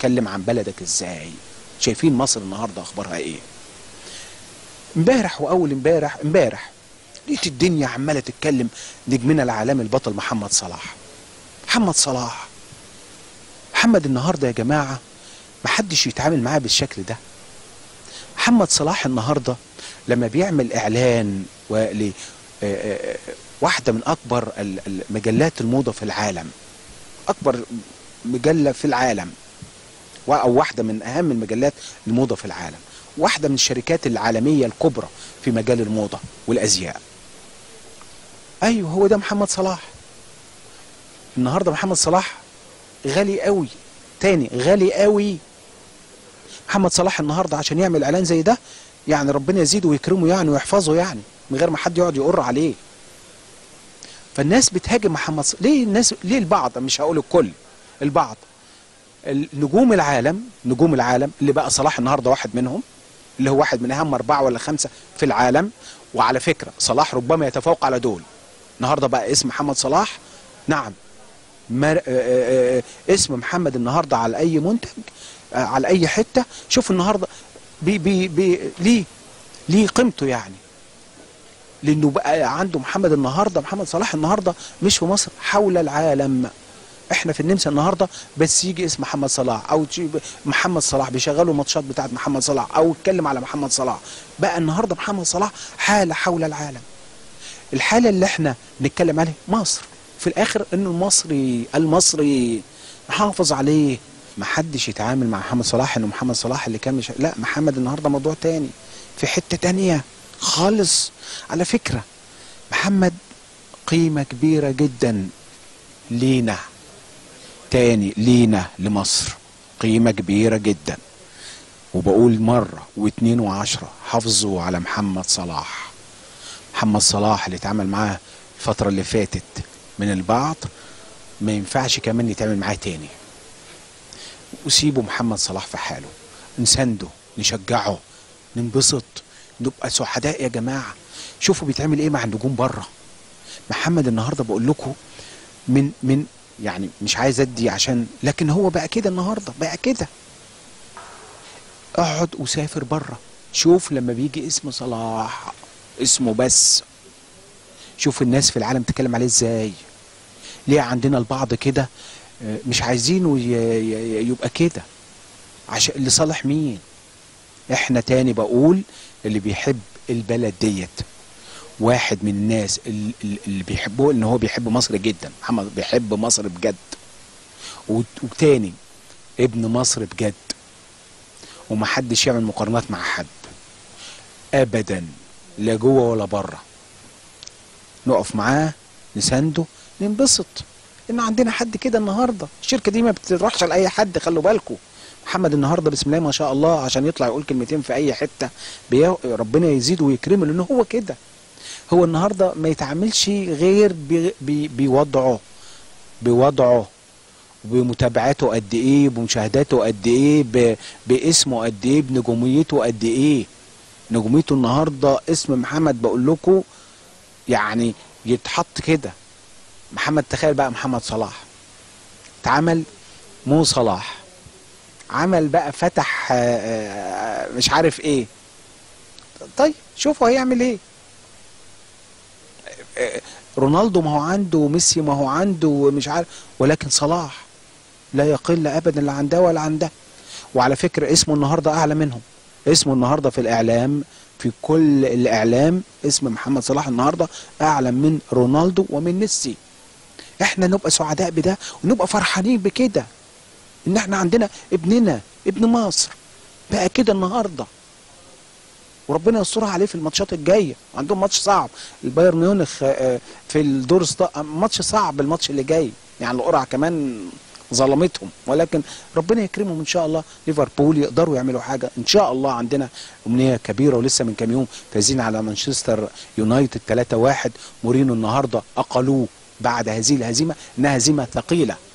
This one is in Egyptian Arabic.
تتكلم عن بلدك ازاي شايفين مصر النهارده اخبارها ايه امبارح واول امبارح امبارح لقيت الدنيا عماله تتكلم نجمنا العالمي البطل محمد صلاح محمد صلاح محمد النهارده يا جماعه محدش يتعامل معاه بالشكل ده محمد صلاح النهارده لما بيعمل اعلان ول واحده من اكبر ال- ال- مجلات الموضه في العالم اكبر مجله في العالم و- او واحده من اهم المجلات الموضه في العالم واحده من الشركات العالميه الكبرى في مجال الموضه والازياء ايوه هو ده محمد صلاح النهارده محمد صلاح غالي قوي تاني غالي قوي محمد صلاح النهارده عشان يعمل اعلان زي ده يعني ربنا يزيده ويكرمه يعني ويحفظه يعني من غير ما حد يقعد يقر عليه فالناس بتهاجم محمد صلاح ليه الناس ليه البعض مش هقول الكل البعض نجوم العالم نجوم العالم اللي بقى صلاح النهارده واحد منهم اللي هو واحد من اهم اربعه ولا خمسه في العالم وعلى فكره صلاح ربما يتفوق على دول النهارده بقى اسم محمد صلاح نعم مر... آه، آه، آه، اسم محمد النهارده على اي منتج آه، على اي حته شوف النهارده بي بي بي ليه ليه قيمته يعني لانه بقى عنده محمد النهارده محمد صلاح النهارده مش في مصر حول العالم احنا في النمسا النهارده بس يجي اسم محمد صلاح او تجي ب- محمد صلاح بيشغلوا ماتشات بتاعت محمد صلاح او يتكلم على محمد صلاح بقى النهارده محمد صلاح حاله حول العالم الحاله اللي احنا بنتكلم عليها مصر في الاخر انه المصري المصري نحافظ عليه ما حدش يتعامل مع محمد صلاح انه محمد صلاح اللي كان مش لا محمد النهارده موضوع تاني في حته تانيه خالص على فكره محمد قيمه كبيره جدا لينا تاني لينا لمصر قيمه كبيره جدا وبقول مره واتنين وعشره حافظوا على محمد صلاح محمد صلاح اللي اتعامل معاه الفترة اللي فاتت من البعض ما ينفعش كمان يتعامل معاه تاني وسيبوا محمد صلاح في حاله نسنده نشجعه ننبسط نبقى سعداء يا جماعة شوفوا بيتعمل ايه مع النجوم بره محمد النهارده بقول لكم من من يعني مش عايز ادي عشان لكن هو بقى كده النهارده بقى كده اقعد وسافر بره شوف لما بيجي اسم صلاح اسمه بس شوف الناس في العالم تتكلم عليه ازاي ليه عندنا البعض كده آه، مش عايزينه ي- ي- يبقى كده عشان لصالح مين احنا تاني بقول اللي بيحب البلد ديت واحد من الناس ال- ال- اللي بيحبوه ان هو بيحب مصر جدا محمد بيحب مصر بجد وت- وتاني ابن مصر بجد ومحدش يعمل مقارنات مع حد ابدا لا جوه ولا بره نقف معاه نسانده ننبسط ان عندنا حد كده النهارده الشركه دي ما بتروحش لاي حد خلوا بالكم محمد النهارده بسم الله ما شاء الله عشان يطلع يقول كلمتين في اي حته بي... ربنا يزيده ويكرمه لان هو كده هو النهارده ما يتعاملش غير ب... ب... بوضعه بوضعه بمتابعاته قد ايه بمشاهداته قد ايه ب... باسمه قد ايه بنجوميته قد ايه نجوميته النهارده اسم محمد بقول لكم يعني يتحط كده محمد تخيل بقى محمد صلاح اتعمل مو صلاح عمل بقى فتح آه، آه، مش عارف ايه طيب شوفوا هيعمل ايه آه، رونالدو ما هو عنده ميسي ما هو عنده مش عارف ولكن صلاح لا يقل ابدا لا عن ده ولا عن ده وعلى فكره اسمه النهارده اعلى منهم اسمه النهارده في الاعلام في كل الاعلام اسم محمد صلاح النهارده اعلى من رونالدو ومن ميسي احنا نبقى سعداء بده ونبقى فرحانين بكده ان احنا عندنا ابننا ابن مصر بقى كده النهارده وربنا يسترها عليه في الماتشات الجايه عندهم ماتش صعب البايرن ميونخ آه، في الدور الست- ماتش صعب الماتش اللي جاي يعني القرعه كمان ظلمتهم ولكن ربنا يكرمهم ان شاء الله ليفربول يقدروا يعملوا حاجه ان شاء الله عندنا امنيه كبيره ولسه من كام يوم فايزين على مانشستر يونايتد 3-1 مورينو النهارده اقلوه بعد هذه الهزيمه انها هزيمه ثقيله